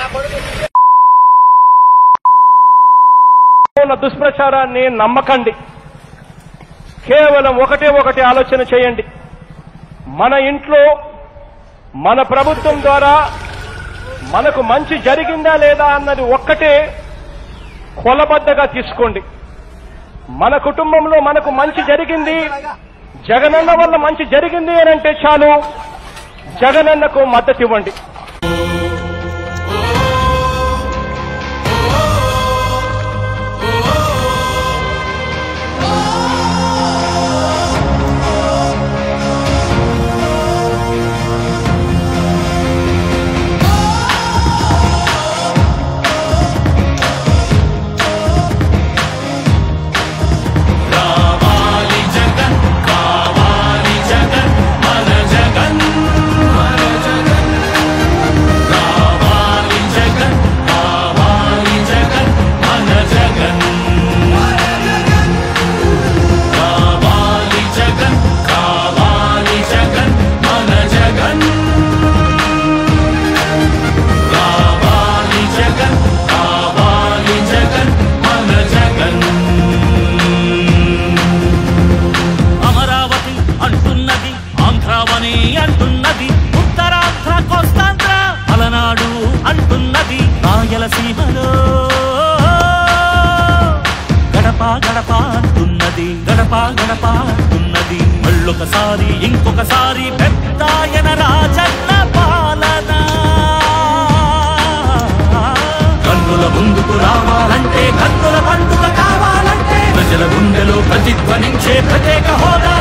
ఉన్న దుష్ప్రచారాన్ని నమ్మకండి కేవలం ఒకటే ఒకటి ఆలోచన చేయండి మన ఇంట్లో మన ప్రభుత్వం ద్వారా మనకు మంచి జరిగిందా లేదా అన్నది ఒక్కటే కొలబద్దగా తీసుకోండి మన కుటుంబంలో మనకు మంచి జరిగింది జగనన్న వల్ల మంచి జరిగింది అని అంటే చాలు జగనన్నకు మద్దతు ఇవ్వండి కావాలి జగన్ కావాలి జగన్ మన జగన్ మన జగన్ కావాలి జగన్ కావాలి జగన్ మన జగన్ కావాలి జగన్ కావాలి జగన్ మన జగన్ కావాలి జగన్ కావాలి జగన్ మన జగన్ అమరావతి అంటున్నది ఆంధ్రావని అంటున్నది ఉత్తరాంధ్ర కోస్తాంధ్ర అలనాడు అంటున్నది రాయలసీమలో గడప గడప అంటున్నది గడప గడప అంటున్నది మళ్ళొకసారి ఇంకొకసారి పెద్దాయన రాజన్న పాలన కన్నుల ముందుకు రావాలంటే కన్నుల పండుగ కావాలంటే ప్రజల గుండెలో ప్రతిధ్వనించే ప్రత్యేక హోదా